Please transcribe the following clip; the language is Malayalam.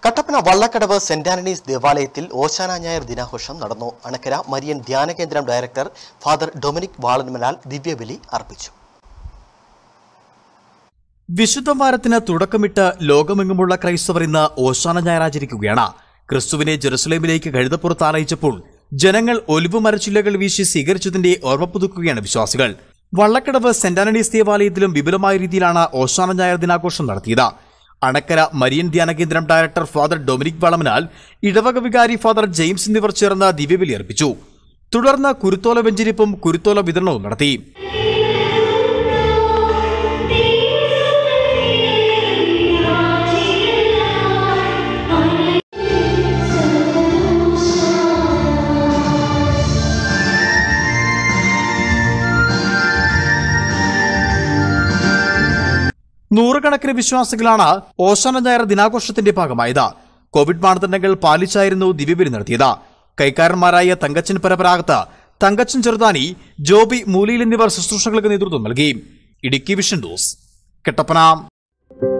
കട്ടപ്പന വള്ളക്കടവ് സെന്റ് ആന്റണീസ് ദേവാലയത്തിൽ ഓശാന ഞായർ ദിനാഘോഷം നടന്നു അണക്കര മരിയൻ ധ്യാന കേന്ദ്രം ഡയറക്ടർ ഫാദർ ഡൊമിനിക് വാളന്മലാൽ ദിവ്യബലി അർപ്പിച്ചു വിശുദ്ധ വാരത്തിന് തുടക്കമിട്ട് ലോകമെങ്ങുമുള്ള ക്രൈസ്തവർ ഇന്ന് ഓശാന ഞായർ ആചരിക്കുകയാണ് ക്രിസ്തുവിനെ ജെറുസലേമിലേക്ക് കഴുതപ്പുറത്ത് ആനയിച്ചപ്പോൾ ജനങ്ങൾ ഒലിവ് മരച്ചില്ലകൾ വീശി സ്വീകരിച്ചതിന്റെ ഓർമ്മ പുതുക്കുകയാണ് വിശ്വാസികൾ വള്ളക്കടവ് സെന്റ് ആന്റണീസ് ദേവാലയത്തിലും വിപുലമായ രീതിയിലാണ് ഓശാന ഞായർ ദിനാഘോഷം നടത്തിയത് അണക്കര മരിയൻ ധ്യാന കേന്ദ്രം ഡയറക്ടർ ഫാദർ ഡൊമിനിക് വളമനാൽ ഇടവക വികാരി ഫാദർ ജെയിംസ് എന്നിവർ ചേർന്ന് ദിവ്യബലി അർപ്പിച്ചു തുടർന്ന് കുരുത്തോല വെഞ്ചരിപ്പും കുരുത്തോല വിതരണവും നടത്തി നൂറുകണക്കിന് വിശ്വാസികളാണ് ഓശാന ഞായർ ദിനാഘോഷത്തിന്റെ ഭാഗമായത് കോവിഡ് മാനദണ്ഡങ്ങൾ പാലിച്ചായിരുന്നു ദിവ്യബലി നടത്തിയത് കൈക്കാരന്മാരായ തങ്കച്ചൻ പരപരാഗത്ത് തങ്കച്ചൻ ചെറുതാനി ജോബി മൂലിയിൽ എന്നിവർ ശുശ്രൂഷകൾക്ക് നേതൃത്വം നൽകി ഇടുക്കി വിഷൻ ന്യൂസ് കെട്ടപ്പന